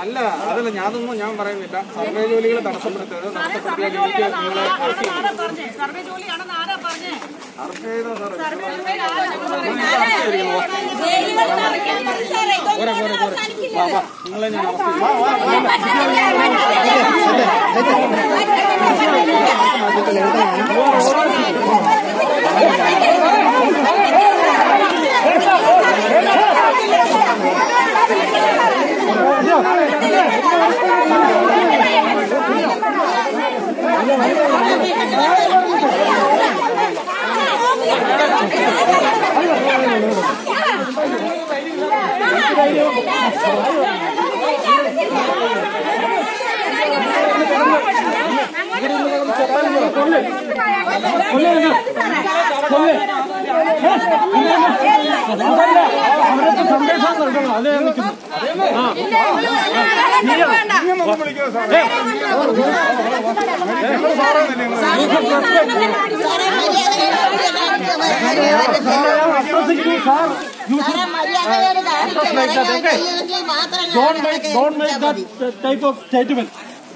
അല്ല അതല്ല ഞാനൊന്നും ഞാൻ പറയുന്നില്ല സർവേ ജോലികൾ തടസ്സപ്പെടുത്തരുത് തടസ്സപ്പെടുത്തിയാൽ എനിക്ക് നിങ്ങളെ അറസ്റ്റ് ചെയ്യും. സർവേ ജോലിയാണെന്ന് ആരാ പറഞ്ഞേ അറസ്റ്റ് ചെയ്തോ സാറേ പോരെ പോരെ പോരെ വാ വാ നിങ്ങളെ ഞാൻ അറസ്റ്റ് ചെയ്യും വാ വാ നിങ്ങളൊന്നും വിളിക്കോ സാറേ ഞങ്ങൾ സാറേ തന്നെ Don't make, don't make that type of statement.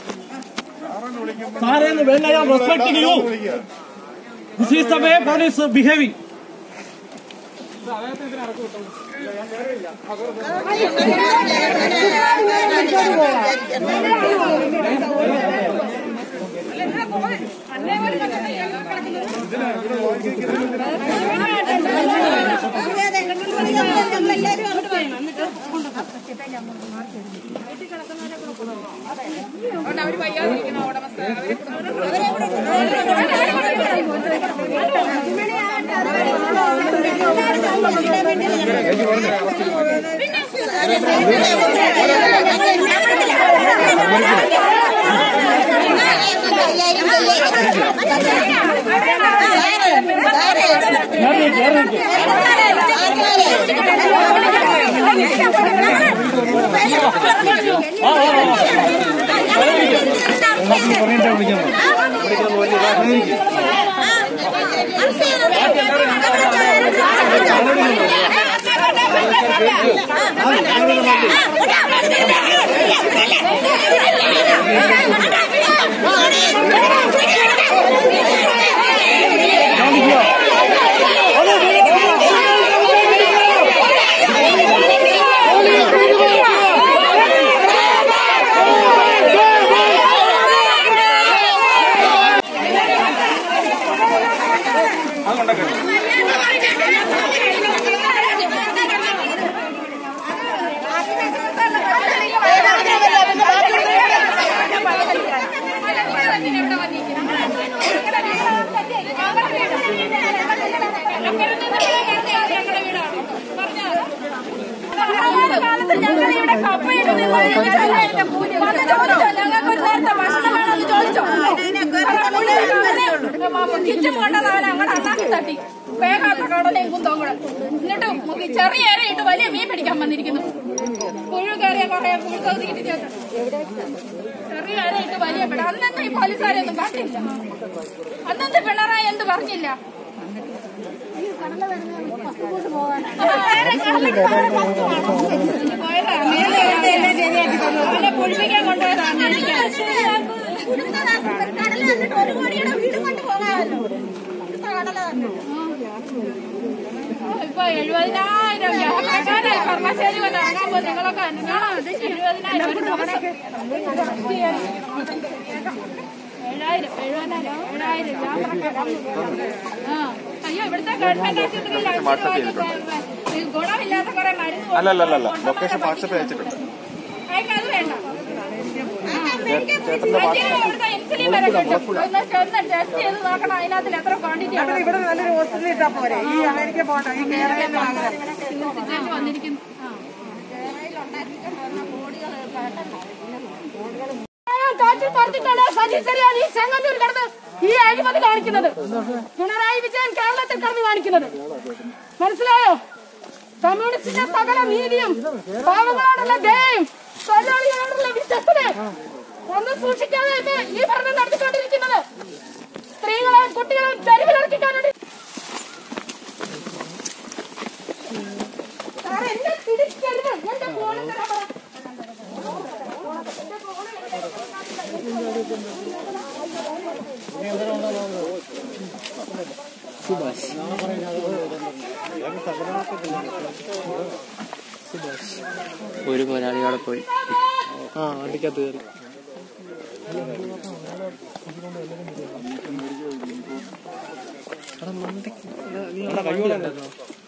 Sare, when I am respecting you, this is the way police are behaving. അവര് വയ്യാതിരിക്കുന്ന ഉടമസ്ഥ ഞങ്ങളിവിടെ കപ്പയിട്ട് ഞങ്ങൾക്ക് ഒരു നേരത്തെ ഭക്ഷണം വേണമെന്ന് ചോദിച്ചോ കിറ്റും കൊണ്ടതാണ് ഞങ്ങളുടെ അണ്ണാക്കി തട്ടി വേഗാത്ത കടലയും കുന്തവും കൂടെ എന്നിട്ട് മുക്കി ചെറിയ ഇരയിട്ട് വലിയ മീൻ പിടിക്കാൻ വന്നിരിക്കുന്നു പുഴു കയറിയ കുറെ പുഴുക്കൗതി കിട്ടി ചേട്ടൻ ചെറിയ ഇരയിട്ട് വലിയ പിട അന്നത്തെ ഈ പോലീസുകാരെയൊന്നും പറഞ്ഞില്ല അന്നത്തെ പിണറായി എന്ത് പറഞ്ഞില്ല പൊഴിപ്പിക്കാൻ കൊണ്ടുപോയതാണ് ഇപ്പൊ എഴുപതിനായിരം യാത്രക്കാരായി കർമ്മശ്ശേരി വന്ന് ഇറങ്ങാൻ നിങ്ങളൊക്കെ അന്വേഷണം എഴുപതിനായിരം ഒരു ദിവസം ഏഴായിരം എഴുപതിനായിരം ഏഴായിരം യാത്രക്കാരാണ് ആ അയ്യോ ഇവിടുത്തെ ഗവൺമെന്റ് ആശുപത്രിയിൽ ഗുണമില്ലാത്ത കുറെ മരുന്ന് അല്ലല്ലല്ല ലൊക്കേഷൻ വാട്സപ്പ് അയച്ചിട്ടുണ്ട് അയക്കത് വേണ്ട ഇവിടുത്തെ ഇൻസുലിൻ വരെ കിട്ടും ഒന്ന് ചെന്ന് ടെസ്റ്റ് ചെയ്ത് നോക്കണം അതിനകത്തിൽ എത്ര ക്വാണ്ടിറ്റി ആണ് ഇവിടെ നല്ലൊരു ഹോസ്പിറ്റലിൽ ഇട്ടാ പോരെ ഈ അമേരിക്ക പോട്ടെ ഈ കേരളത്തിൽ ചികിത്സിച്ചു വന്നിരിക്കുന്നു കാറ്റിൽ പറത്തിട്ടാണ് സജി ചെറിയാൻ ഈ ചെങ്ങന്നൂർ കിടന്ന് ഈ അഴിമതി കാണിക്കുന്നത് പിണറായി വിജയൻ കേരളത്തിൽ കിടന്ന് കാണിക്കുന്നത് മനസ്സിലായോ കമ്മ്യൂണിസ്റ്റിന്റെ സകല നീതിയും പാവങ്ങളോടുള്ള ദയയും തൊഴിലാളികളോടുള്ള വിശ്വസന ഒന്നും സൂക്ഷിക്കാതെ ഇന്ന് ഈ ഭരണം നടത്തിക്കൊണ്ടിരിക്കുന്നത് സ്ത്രീകളെയും കുട്ടികളെയും തെരുവിലിറക്കിക്കാൻ വേണ്ടി സാർ എന്നെ തിരിച്ചരുത് എന്റെ ഫോണിൽ തരാൻ പറ ഒരു പോരാളി അവിടെ പോയി ആ വണ്ടിക്കകത്ത് കയറി കൈയോടെ